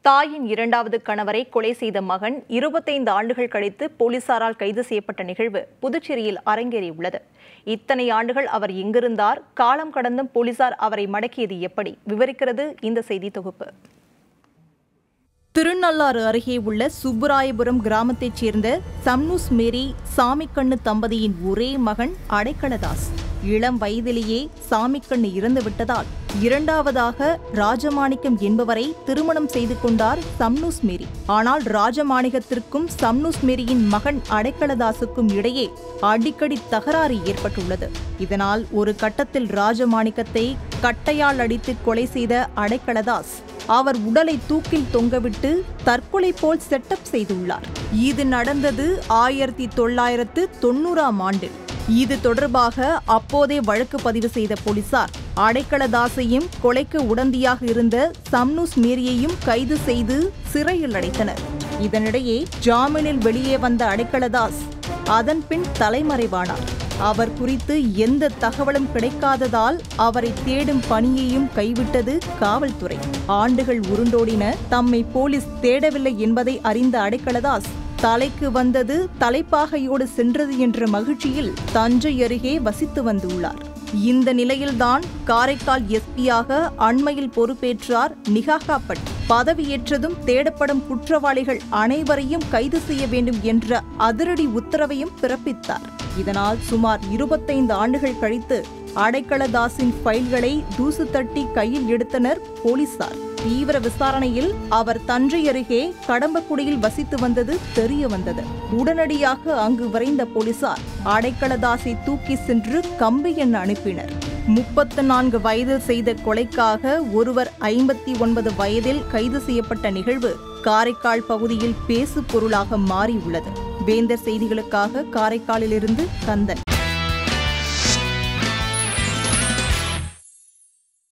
தாயின் இரண்டாவது கணவரை கொலை செய்த மகன் இருபத்தைந்து ஆண்டுகள் கழித்து போலீசாரால் கைது செய்யப்பட்ட நிகழ்வு புதுச்சேரியில் அரங்கேறியுள்ளது இத்தனை ஆண்டுகள் அவர் எங்கிருந்தார் காலம் கடந்தும் போலீசார் அவரை மடக்கியது எப்படி விவரிக்கிறது இந்த செய்தி தொகுப்பு திருநள்ளாறு அருகே உள்ள சுப்புராயபுரம் கிராமத்தைச் சேர்ந்த சம்னூஸ் மேரி சாமிக்கண்ணு தம்பதியின் ஒரே மகன் அடைக்கலதாஸ் இளம் வயதிலேயே சாமிக்கண்ணு இறந்து விட்டதால் இரண்டாவதாக ராஜமாணிக்கம் என்பவரை திருமணம் செய்து கொண்டார் சம்னூஸ் மேரி ஆனால் ராஜமாணிகத்திற்கும் சம்னூஸ் மேரியின் மகன் அடைக்கலதாசுக்கும் இடையே அடிக்கடி தகராறு ஏற்பட்டுள்ளது இதனால் ஒரு கட்டத்தில் ராஜமாணிக்கத்தை கட்டையால் அடித்து கொலை செய்த அடைக்கலதாஸ் அவர் உடலை தூக்கில் தொங்கவிட்டு தற்கொலை போல் செட்டப் செய்துள்ளார் இது நடந்தது ஆயிரத்தி தொள்ளாயிரத்து தொண்ணூறாம் ஆண்டு இது தொடர்பாக அப்போதே வழக்கு பதிவு செய்த போலீசார் அடைக்கலதாசையும் கொலைக்கு உடந்தையாக இருந்த சம்னூஸ் மேரியையும் கைது செய்து சிறையில் அடைத்தனர் இதனிடையே ஜாமீனில் வெளியே வந்த அடைக்கலதாஸ் அதன் பின் தலைமறைவானார் அவர் குறித்து எந்த தகவலும் கிடைக்காததால் அவரை தேடும் பணியையும் கைவிட்டது காவல்துறை ஆண்டுகள் உருண்டோடின தம்மை போலீஸ் தேடவில்லை என்பதை அறிந்த அடைக்கலதாஸ் தலைக்கு வந்தது தலைப்பாகையோடு சென்றது என்ற மகிழ்ச்சியில் தஞ்சை அருகே வசித்து வந்துள்ளார் இந்த நிலையில்தான் காரைக்கால் எஸ்பியாக அண்மையில் பொறுப்பேற்றார் நிகாகா பட் பதவியேற்றதும் தேடப்படும் குற்றவாளிகள் அனைவரையும் கைது செய்ய வேண்டும் என்ற அதிரடி உத்தரவையும் பிறப்பித்தார் இதனால் சுமார் இருபத்தைந்து ஆண்டுகள் கழித்து அடைக்கலதாசின் ஃபைல்களை தூசு தட்டி கையில் எடுத்தனர் போலீசார் தீவிர விசாரணையில் அவர் தஞ்சை அருகே கடம்பக்குடியில் வசித்து வந்தது தெரிய வந்தது உடனடியாக அங்கு விரைந்த போலீசார் அடைக்கலதாசை தூக்கி சென்று கம்பி எண்ண அனுப்பினர் முப்பத்து நான்கு வயதில் செய்த கொலைக்காக ஒருவர் ஐம்பத்தி ஒன்பது வயதில் கைது செய்யப்பட்ட நிகழ்வு காரைக்கால் பகுதியில் பேசு பொருளாக மாறியுள்ளது வேந்தர் செய்திகளுக்காக காரைக்காலிலிருந்து கந்தன்